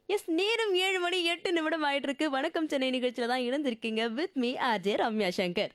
S நேரம் ஏழு மணி எட்டு நிமிடம் ஆயிட்டு இருக்கு வணக்கம் சென்னை நிகழ்ச்சியில தான் இணைந்திருக்கீங்க with me RJ Ramya Shankar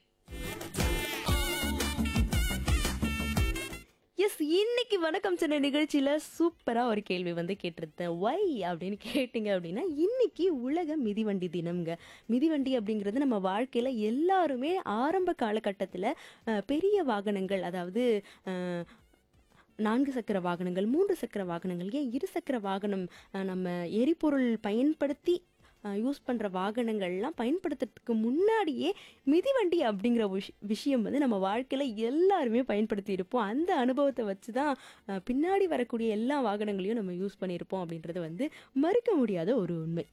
S இன்னைக்கு வணக்கம் சென்னை நிகழ்ச்சியில சூப்பரா ஒரு கேள்வி வந்து கேட்டிருந்தேன் வை அப்படின்னு கேட்டிங்க அப்படின்னா இன்னைக்கு உலக மிதிவண்டி தினம்ங்க மிதிவண்டி அப்படிங்கிறது நம்ம வாழ்க்கையில எல்லாருமே ஆரம்ப காலகட்டத்தில் பெரிய வாகனங்கள் அதாவது அஹ், நான்கு சக்கர வாகனங்கள் மூன்று சக்கர வாகனங்கள் ஏன் இரு சக்கர வாகனம் அஹ், நம்ம எரிபொருள் பயன்படுத்தி யூஸ் பண்ணுற வாகனங்கள்லாம் பயன்படுத்துறதுக்கு முன்னாடியே மிதிவண்டி அப்படிங்கிற விஷ விஷயம் வந்து நம்ம வாழ்க்கையில் எல்லாருமே பயன்படுத்தி இருப்போம் அந்த அனுபவத்தை வச்சு தான் அஹ், பின்னாடி வரக்கூடிய எல்லா வாகனங்களையும் நம்ம யூஸ் பண்ணியிருப்போம் அப்படின்றது வந்து மறுக்க முடியாத ஒரு உண்மை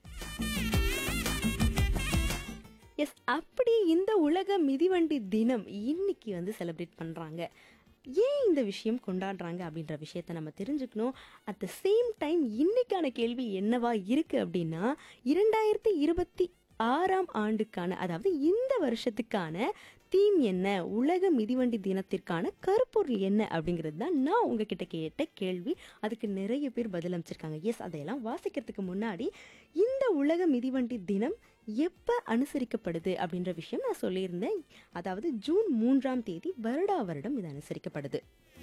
எஸ் அப்படி இந்த உலக மிதிவண்டி தினம் இன்னைக்கு வந்து செலிப்ரேட் பண்ணுறாங்க ஏன் இந்த விஷயம் கொண்டாடுறாங்க அப்படின்ற விஷயத்த நம்ம தெரிஞ்சுக்கணும் அட் த சேம் டைம் இன்னைக்கான கேள்வி என்னவா இருக்கு அப்படின்னா இரண்டாயிரத்தி இருபத்தி ஆறாம் ஆண்டுக்கான அதாவது இந்த வருஷத்துக்கான தீம் என்ன உலக மிதிவண்டி தினத்திற்கான கருப்பொருள் என்ன அப்படிங்கிறது தான் நான் உங்ககிட்ட கேட்ட கேள்வி அதுக்கு நிறைய பேர் பதில் அமைச்சிருக்காங்க எஸ் அதையெல்லாம் வாசிக்கிறதுக்கு முன்னாடி இந்த உலக மிதிவண்டி தினம் எப்போ அனுசரிக்கப்படுது அப்படின்ற விஷயம் நான் சொல்லியிருந்தேன் அதாவது ஜூன் மூன்றாம் தேதி வருடா வருடம் இது அனுசரிக்கப்படுது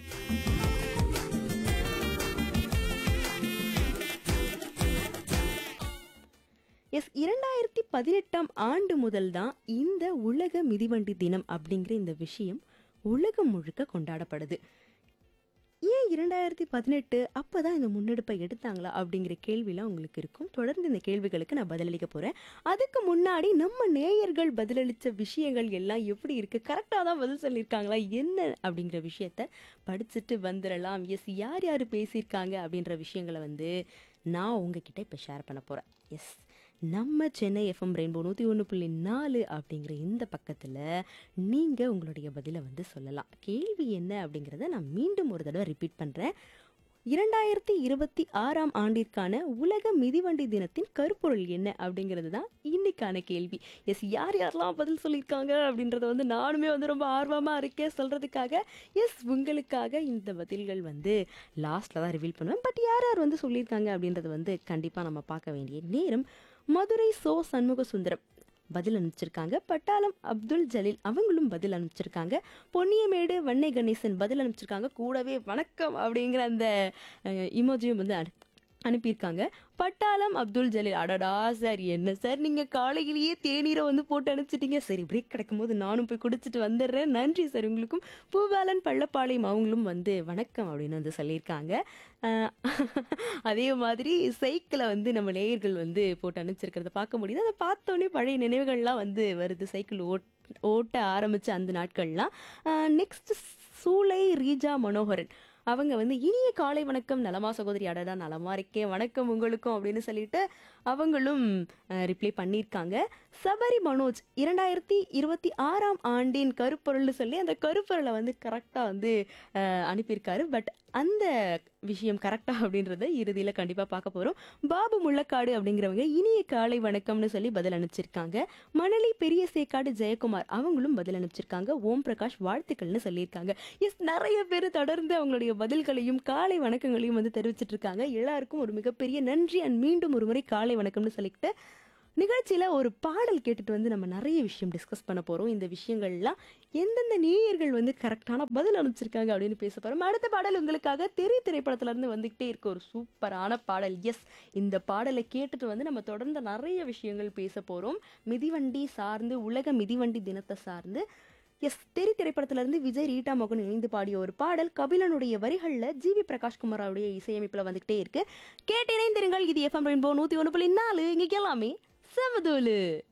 எஸ் இரண்டாயிரத்தி பதினெட்டாம் ஆண்டு முதல் தான் இந்த உலக மிதிவண்டி தினம் அப்படிங்கிற இந்த விஷயம் உலகம் முழுக்க கொண்டாடப்படுது ஏன் இரண்டாயிரத்தி பதினெட்டு அப்போ தான் இந்த முன்னெடுப்பை எடுத்தாங்களா அப்படிங்கிற கேள்விலாம் உங்களுக்கு இருக்கும் தொடர்ந்து இந்த கேள்விகளுக்கு நான் பதிலளிக்க போகிறேன் அதுக்கு முன்னாடி நம்ம நேயர்கள் பதிலளித்த விஷயங்கள் எல்லாம் எப்படி இருக்குது கரெக்டாக தான் பதில் சொல்லியிருக்காங்களா என்ன அப்படிங்கிற விஷயத்த படிச்சுட்டு வந்துடலாம் எஸ் யார் யார் பேசியிருக்காங்க அப்படின்ற விஷயங்களை வந்து நான் உங்ககிட்ட இப்போ ஷேர் பண்ண போகிறேன் எஸ் நம்ம சென்னை எஃப்எம் ரெயின்போ நூற்றி ஒன்று புள்ளி நாலு அப்படிங்கிற இந்த பக்கத்தில் நீங்கள் உங்களுடைய பதிலை வந்து சொல்லலாம் கேள்வி என்ன அப்படிங்கிறத நான் மீண்டும் ஒரு தடவை ரிப்பீட் பண்ணுறேன் இரண்டாயிரத்தி இருபத்தி ஆறாம் ஆண்டிற்கான உலக மிதிவண்டி தினத்தின் கருப்பொருள் என்ன அப்படிங்கிறது தான் இன்னைக்கான கேள்வி எஸ் யார் யாரெல்லாம் பதில் சொல்லியிருக்காங்க அப்படின்றத வந்து நானுமே வந்து ரொம்ப ஆர்வமாக இருக்கேன் சொல்கிறதுக்காக எஸ் உங்களுக்காக இந்த பதில்கள் வந்து லாஸ்ட்டில் தான் ரிவீல் பண்ணுவேன் பட் யார் யார் வந்து சொல்லியிருக்காங்க அப்படின்றது வந்து கண்டிப்பாக நம்ம பார்க்க வேண்டிய நேரம் மதுரை சோ சண்முக சுந்தரம் பதில் அனுப்பிச்சிருக்காங்க பட்டாளம் அப்துல் ஜலீல் அவங்களும் பதில் அனுப்பிச்சிருக்காங்க பொன்னியமேடு வன்னை கணேசன் பதில் அனுப்பிச்சிருக்காங்க கூடவே வணக்கம் அப்படிங்கிற அந்த இமோஜியும் வந்து அனு- அனுப்பியிருக்காங்க பட்டாளம் அப்துல் ஜலீல் அடடா சார் என்ன சார் நீங்கள் காலையிலேயே தேநீரை வந்து போட்டு அனுப்பிச்சிட்டீங்க சரி பிரேக் கிடைக்கும்போது நானும் போய் குடிச்சிட்டு வந்துடுறேன் நன்றி சார் உங்களுக்கும் பூபாலன் பள்ளப்பாளையம் அவங்களும் வந்து வணக்கம் அப்படின்னு வந்து சொல்லியிருக்காங்க அஹ், அதே மாதிரி சைக்கிளை வந்து நம்ம நேயர்கள் வந்து போட்டு அனுப்பிச்சிருக்கிறத பார்க்க முடியுது அதை பார்த்தோன்னே பழைய நினைவுகள்லாம் வந்து வருது சைக்கிள் ஓட் ஓட்ட ஆரம்பித்த அந்த நாட்கள்லாம் நெக்ஸ்ட் சூளை ரீஜா மனோகரன் அவங்க வந்து இனிய காலை வணக்கம் நலமா சகோதரி அடடா நலமா இருக்கேன் வணக்கம் உங்களுக்கும் அப்படின்னு சொல்லிட்டு அவங்களும் ரிப்ளை பண்ணியிருக்காங்க சபரி மனோஜ் இரண்டாயிரத்தி இருபத்தி ஆறாம் ஆண்டின் கருப்பொருள்னு சொல்லி அந்த கருப்பொருளை வந்து கரெக்டாக வந்து அஹ், அனுப்பியிருக்காரு பட் அந்த விஷயம் கரெக்டா அப்படின்றத இறுதியில் கண்டிப்பாக பார்க்க போகிறோம் பாபு முள்ளக்காடு அப்படிங்கிறவங்க இனிய காலை வணக்கம்னு சொல்லி பதில் அனுப்பிச்சிருக்காங்க மணலி பெரிய சேக்காடு ஜெயக்குமார் அவங்களும் பதில் அனுப்பிச்சிருக்காங்க ஓம் பிரகாஷ் வாழ்த்துக்கள்னு சொல்லியிருக்காங்க எஸ் நிறைய பேர் தொடர்ந்து அவங்களுடைய பதில்களையும் காலை வணக்கங்களையும் வந்து தெரிவிச்சிட்டு இருக்காங்க எல்லாருக்கும் ஒரு மிகப்பெரிய நன்றி அண்ட் மீண்டும் ஒரு முறை காலை வணக்கம்னு சொல்லிக்கிட்டு நிகழ்ச்சியில் ஒரு பாடல் கேட்டுட்டு வந்து நம்ம நிறைய விஷயம் டிஸ்கஸ் பண்ண போகிறோம் இந்த விஷயங்கள்லாம் எந்தெந்த நேயர்கள் வந்து கரெக்டான பதில் அனுப்பிச்சிருக்காங்க அப்படின்னு பேச போகிறோம் அடுத்த பாடல் உங்களுக்காக தெரி திரைப்படத்துலேருந்து வந்துக்கிட்டே இருக்க ஒரு சூப்பரான பாடல் எஸ் இந்த பாடலை கேட்டுட்டு வந்து நம்ம தொடர்ந்து நிறைய விஷயங்கள் பேச போகிறோம் மிதிவண்டி சார்ந்து உலக மிதிவண்டி தினத்தை சார்ந்து எஸ் தெரி திரைப்படத்திலிருந்து விஜய் ரீட்டா மோகன் இணைந்து பாடிய ஒரு பாடல் கபிலனுடைய வரிகளில் ஜிவி பிரகாஷ்குமாரோடைய இசையமைப்பில் வந்துகிட்டே இருக்கு கேட்டு இணைந்திருங்கள் இது எஃப்எம் ரெயின்போ நூற்றி ஒன்று புள்ளி நாலு இங்கே எல்லாமே செவதோலு